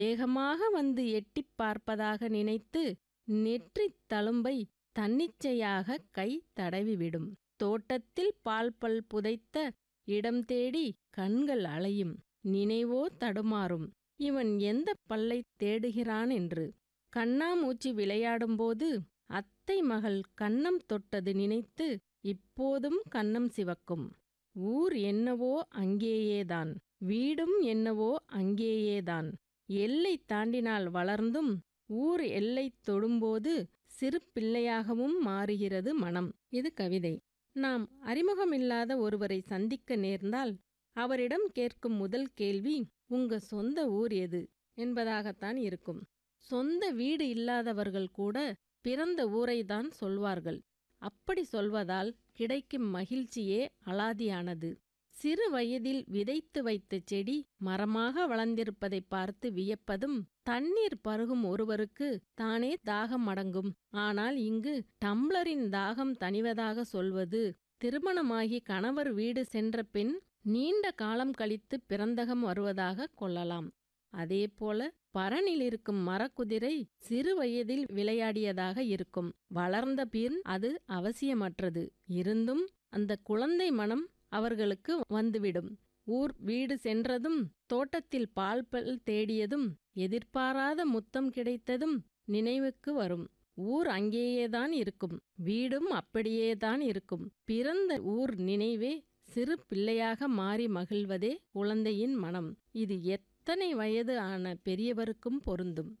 வேகமாக வந்து எட்டிப் பார்ப்பதாக நினைத்து நெற்றித் தழும்பை தன்னிச்சையாக கை தடவிவிடும் தோட்டத்தில் பால் பல் புதைத்த இடம் தேடி கண்கள் அலையும் நினைவோ தடுமாறும் இவன் எந்த பல்லை தேடுகிறான் என்று கண்ணாமூச்சி விளையாடும்போது அத்தை மகள் கன்னம் தொட்டது நினைத்து இப்போதும் கன்னம் சிவக்கும் ஊர் என்னவோ அங்கேயேதான் வீடும் என்னவோ அங்கேயேதான் எல்லை தாண்டினால் வளர்ந்தும் ஊர் எல்லை தொடும்போது சிறு பிள்ளையாகவும் மாறுகிறது மனம் இது கவிதை நாம் அறிமுகமில்லாத ஒருவரை சந்திக்க நேர்ந்தால் அவரிடம் கேட்கும் முதல் கேள்வி உங்க சொந்த ஊர் எது என்பதாகத்தான் இருக்கும் சொந்த வீடு இல்லாதவர்கள் கூட பிறந்த ஊரைதான் சொல்வார்கள் அப்படி சொல்வதால் கிடைக்கும் மகிழ்ச்சியே அலாதியானது சிறு வயதில் விதைத்து வைத்த செடி மரமாக வளர்ந்திருப்பதை பார்த்து வியப்பதும் தண்ணீர் பருகும் ஒருவருக்கு தானே தாகம் அடங்கும் ஆனால் இங்கு டம்ளரின் தாகம் தணிவதாக சொல்வது திருமணமாகி கணவர் வீடு சென்ற பின் நீண்ட காலம் கழித்து பிறந்தகம் வருவதாக கொள்ளலாம் அதேபோல பரனில் இருக்கும் மரக்குதிரை சிறு வயதில் விளையாடியதாக இருக்கும் வளர்ந்த பின் அது அவசியமற்றது இருந்தும் அந்த குழந்தை மனம் அவர்களுக்கு வந்துவிடும் ஊர் வீடு சென்றதும் தோட்டத்தில் பால் பல் தேடியதும் எதிர்பாராத முத்தம் கிடைத்ததும் நினைவுக்கு வரும் ஊர் அங்கேயேதான் இருக்கும் வீடும் அப்படியேதான் இருக்கும் பிறந்த ஊர் நினைவே சிறு பிள்ளையாக மாறி மகிழ்வதே குழந்தையின் மனம் இது எத்தனை வயது ஆன பெரியவருக்கும் பொருந்தும்